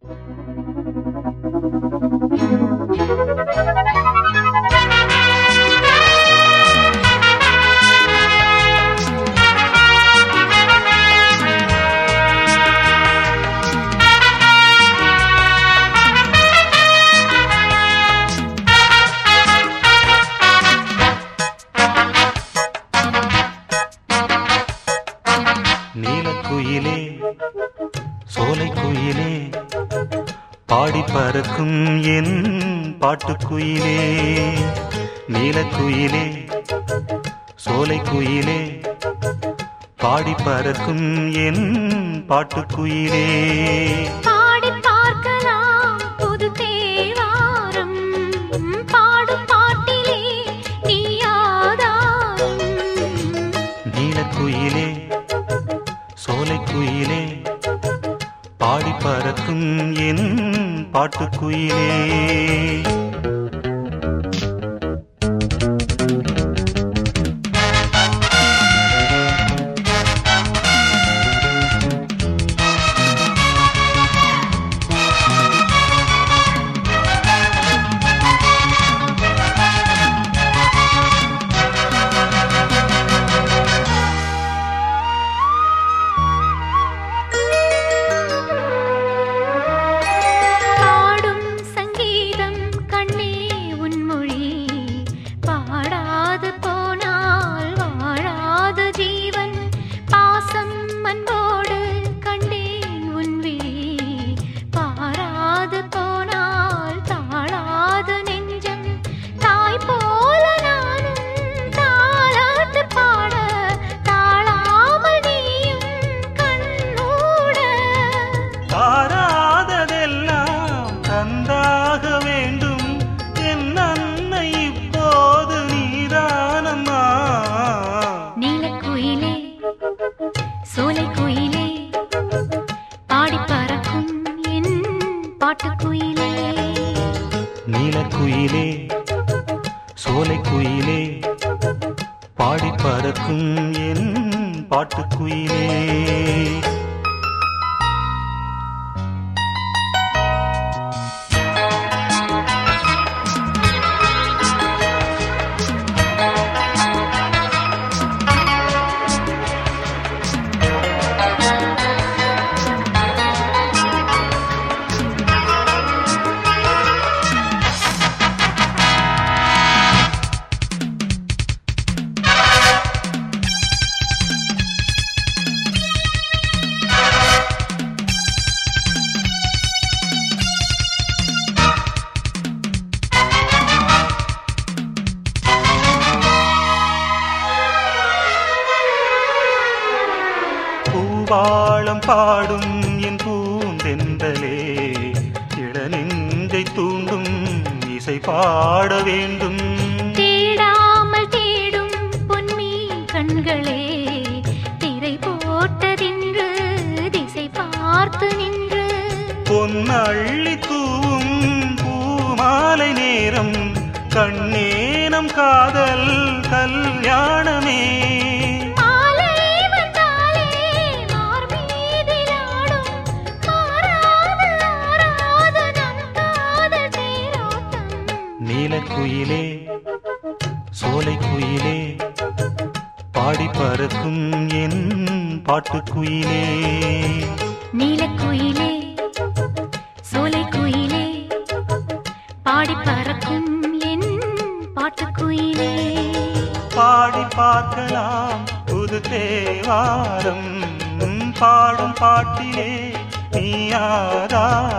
நீலக்குயிலே சோலைக்குயிலே பாடி பறக்கும் என் பாட்டுக்குயிலே நீலக்குயிலே சோலைக்குயிலே பாடி பறக்கும் என் பாட்டுக்குயிலே பாடி பார்க்கலாம் புது தேவாரம் பாடும் பாட்டிலே நீ ஆதாரம் நீலக்குயிலே சோலைக்குயிலே பாடி பறக்கும் என் பாட்டுக்குயிலே பாடும் சங்கீதம் கண்ணே உன் மொழி பாடாது போனால் வாழாது ஜீவன் பாசம் அன்போடு கண்டேன் உன் விழி பாராது போனால் தாழாது நெஞ்சம் தாய் போல நானும் தாலாட்டு பாட தாழாமல் நீயும் கண்ணூட தாராததெல்லாம் தந்தாக வேண்டும் என் அன்னை இப்போது நீதானம்மா நீலக்குயிலே சோலைக்குயிலே பாடி பறக்கும் என் பாட்டுக்குயிலே நீலக்குயிலே சோலைக்குயிலே பாடி பறக்கும் என் பாட்டுக்குயிலே பூவாளம் பாடும் என் பூந்தென்றலே இளநெஞ்சை தூண்டும் இசை பாட வேண்டும் தேடாமல் தேடும் பொன்மீ கண்களே திரை போட்டதின்று திசை பார்த்து நின்று பொன்னள்ளி தூவும் பூமாலை நேரம் கண்ணேனம் காதல் கல்யாணமே மாலை வந்தாலே மார்மீதிலாடும் மாறாத ஆறாத நம் காதல் தேரோட்டம் நீலக்குயிலே சோலைக்குயிலே பாடி பறக்கும் என் பாட்டுக்குயிலே நீலக்குயிலே சோலைக்குயிலே பாடி பறக்கும் என் பாட்டுக்குயிலே பாடி பார்க்கலாம் புது தேவாரம் பாடும் பாட்டிலே நீ ஆதாரம்